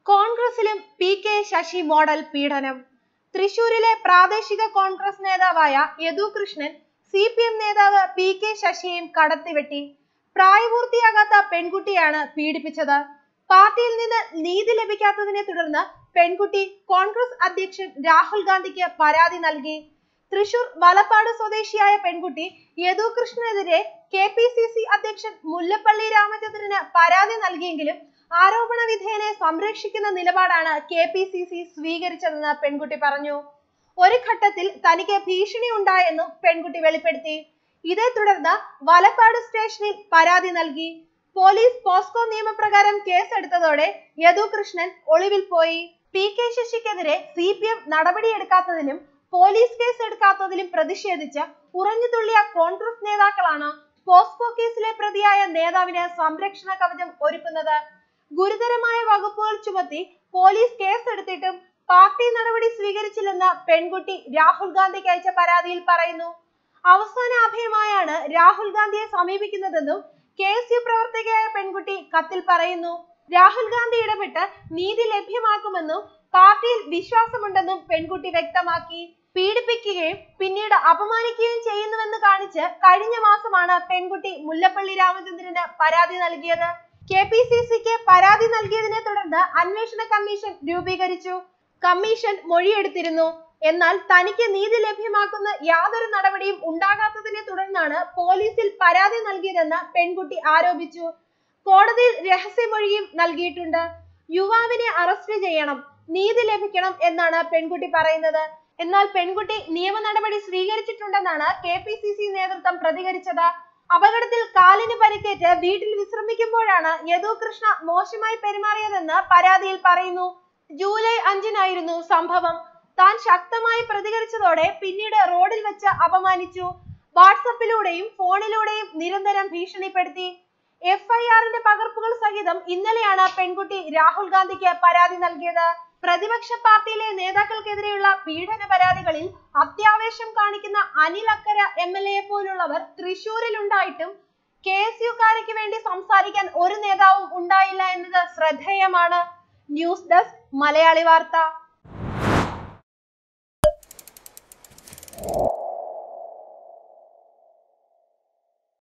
കോൺഗ്രസിലും P K Sasi model പീഡനം തൃശൂരിലെ പ്രാദേശിക കോൺഗ്രസ് നേതാവായ Yadu Krishnan C P M നേതാവ് പി കെ ശശിയെയും കടത്തിവെട്ടി പ്രായപൂർത്തിയാകാത്ത പെൺകുട്ടിയാണ് പീഡിപ്പിച്ചത് പാർട്ടിയിൽ നിന്ന് നീതി ലഭിക്കാത്തതിനെ തുടർന്ന് പെൺകുട്ടി കോൺഗ്രസ് അധ്യക്ഷൻ രാഹുൽ ഗാന്ധിക്ക് പരാതി നൽകി തൃശൂർ വലപ്പാട് സ്വദേശിയായ പെൺകുട്ടി യദു കൃഷ്ണനെതിരെ കെ പി സി സി അധ്യക്ഷൻ മുല്ലപ്പള്ളി രാമചന്ദ്രന് പരാതി നൽകിയെങ്കിലും ആരോപണ വിധേയനെ സംരക്ഷിക്കുന്ന നിലപാടാണ് കെ പി സി സി സ്വീകരിച്ചതെന്ന് പെൺകുട്ടി പറഞ്ഞു ഒരു ഘട്ടത്തിൽ തനിക്ക് ഭീഷണി ഉണ്ടായെന്നും പെൺകുട്ടി വെളിപ്പെടുത്തി ഇതേ തുടർന്ന് വലപ്പാട് സ്റ്റേഷനിൽ പരാതി നൽകി പോലീസ് പോസ്കോ നിയമപ്രകാരം കേസെടുത്തതോടെ യദു കൃഷ്ണൻ ഒളിവിൽ പോയി പി കെ ശശിക്കെതിരെ സി പി എം നടപടിയെടുക്കാത്തതിലും പോലീസ് കേസ് എടുക്കാത്തതിലും പ്രതിഷേധിച്ച് ഉറഞ്ഞുതുള്ളിയ കോൺഗ്രസ് നേതാക്കളാണ് പോസ്കോ കേസിലെ പ്രതിയായ നേതാവിന് സംരക്ഷണ കവചം ഒരുക്കുന്നത് ഗുരുതരമായ വകുപ്പുകൾ ചുമത്തി പോലീസ് കേസെടുത്തിട്ടും പാർട്ടി നടപടി സ്വീകരിച്ചില്ലെന്ന് പെൺകുട്ടി രാഹുൽ ഗാന്ധിക്ക് അയച്ച പരാതിയിൽ പറയുന്നു അവസാന അഭയമായാണ് രാഹുൽ ഗാന്ധിയെ സമീപിക്കുന്നതെന്നും കെ എസ് യു പ്രവർത്തകയായ പെൺകുട്ടി കത്തിൽ പറയുന്നു രാഹുൽ ഗാന്ധി ഇടപെട്ട് നീതി ലഭ്യമാക്കുമെന്നും പാർട്ടിയിൽ വിശ്വാസമുണ്ടെന്നും പെൺകുട്ടി വ്യക്തമാക്കി പീഡിപ്പിക്കുകയും പിന്നീട് അപമാനിക്കുകയും ചെയ്യുന്നുവെന്ന് കാണിച്ച് കഴിഞ്ഞ മാസമാണ് പെൺകുട്ടി മുല്ലപ്പള്ളി രാമചന്ദ്രന് പരാതി നൽകിയത് കെ പി സി സിക്ക് പരാതി നൽകിയതിനെ തുടർന്ന് അന്വേഷണ കമ്മീഷൻ രൂപീകരിച്ചു കമ്മീഷൻ മൊഴിയെടുത്തിരുന്നു എന്നാൽ തനിക്ക് നീതി ലഭ്യമാക്കുന്ന യാതൊരു നടപടിയും ഉണ്ടാകാത്തതിനെ തുടർന്നാണ് പോലീസിൽ പരാതി നൽകിയതെന്ന് പെൺകുട്ടി ആരോപിച്ചു കോടതിയിൽ രഹസ്യമൊഴിയും നൽകിയിട്ടുണ്ട് യുവാവിനെ അറസ്റ്റ് ചെയ്യണം നീതി ലഭിക്കണം എന്നാണ് പെൺകുട്ടി പറയുന്നത് എന്നാൽ പെൺകുട്ടി നിയമ നടപടി സ്വീകരിച്ചിട്ടുണ്ടെന്നാണ് കെ പി സി സി നേതൃത്വം പ്രതികരിച്ചത് അപകടത്തിൽ കാലിന് പരിക്കേറ്റ് വീട്ടിൽ വിശ്രമിക്കുമ്പോഴാണ് യദു കൃഷ്ണ മോശമായി പെരുമാറിയതെന്ന് പരാതിയിൽ പറയുന്നു ജൂലൈ അഞ്ചിനായിരുന്നു സംഭവം താൻ ശക്തമായി പ്രതികരിച്ചതോടെ പിന്നീട് റോഡിൽ വെച്ച് അപമാനിച്ചു വാട്സപ്പിലൂടെയും ഫോണിലൂടെയും നിരന്തരം ഭീഷണിപ്പെടുത്തി എഫ്ഐആറിന്റെ പകർപ്പുകൾ സഹിതം ഇന്നലെയാണ് പെൺകുട്ടി രാഹുൽ ഗാന്ധിക്ക് പരാതി നൽകിയത് പ്രതിപക്ഷ പാർട്ടിയിലെ നേതാക്കൾക്കെതിരെയുള്ള പീഡന പരാതികളിൽ അത്യാവേശം കാണിക്കുന്ന Anil Akkara M L A പോലുള്ളവർ തൃശൂരിൽ ഉണ്ടായിട്ടും കെ എസ് യുക്കാർക്ക് വേണ്ടി സംസാരിക്കാൻ ഒരു നേതാവും ഉണ്ടായില്ല എന്നത് ശ്രദ്ധേയമാണ് ന്യൂസ് ഡെസ്ക് മലയാളി വാർത്ത